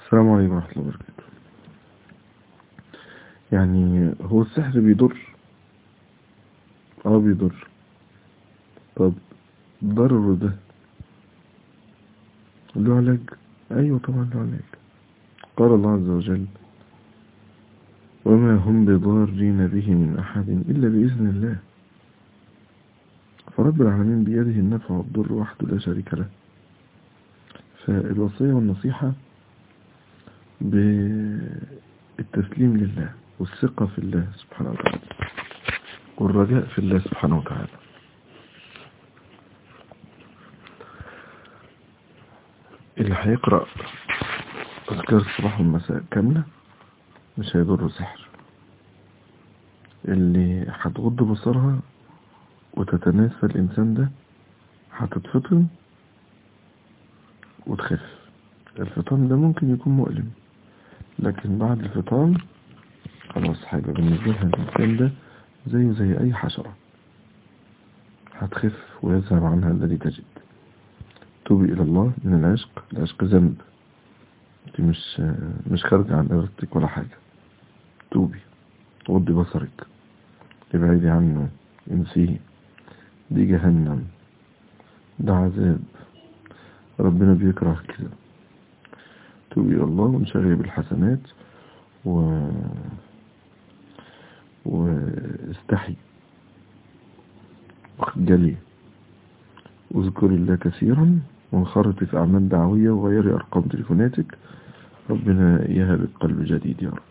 السلام عليكم ورحمة الله وبركاته يعني هو السحر بيضر اه بيضر طب ضرره ده له علاج ايوه طبعا له علاج قال الله عز وجل وما هم بضارين به من احد الا باذن الله فرب العالمين بيده النفع والضر وحده لا شريك له فالوصية والنصيحة بالتسليم لله والثقة في الله سبحانه وتعالى والرجاء في الله سبحانه وتعالى اللي هيقرأ أذكار الصباح والمساء كاملة مش هيضر سحر اللي هتغض بصرها وتتناسى الإنسان ده هتتفطن وتخف الفطام ده ممكن يكون مؤلم لكن بعد الفطام خلاص هيبقى بالنسبة لها الإنسان ده زيه زي أي حشرة هتخف ويذهب عنها الذي تجد توبي إلى الله من العشق العشق ذنب دي مش مش خارجة عن إرادتك ولا حاجة توبي غضي بصرك ابعدي عنه انسيه دي جهنم ده عذاب ربنا بيكره كده توبي إلى الله وانشغلي بالحسنات و واستحي وخجلي واذكري الله كثيرا وانخرطي في أعمال دعوية وغيري أرقام تليفوناتك ربنا يهب قلب جديد يا رب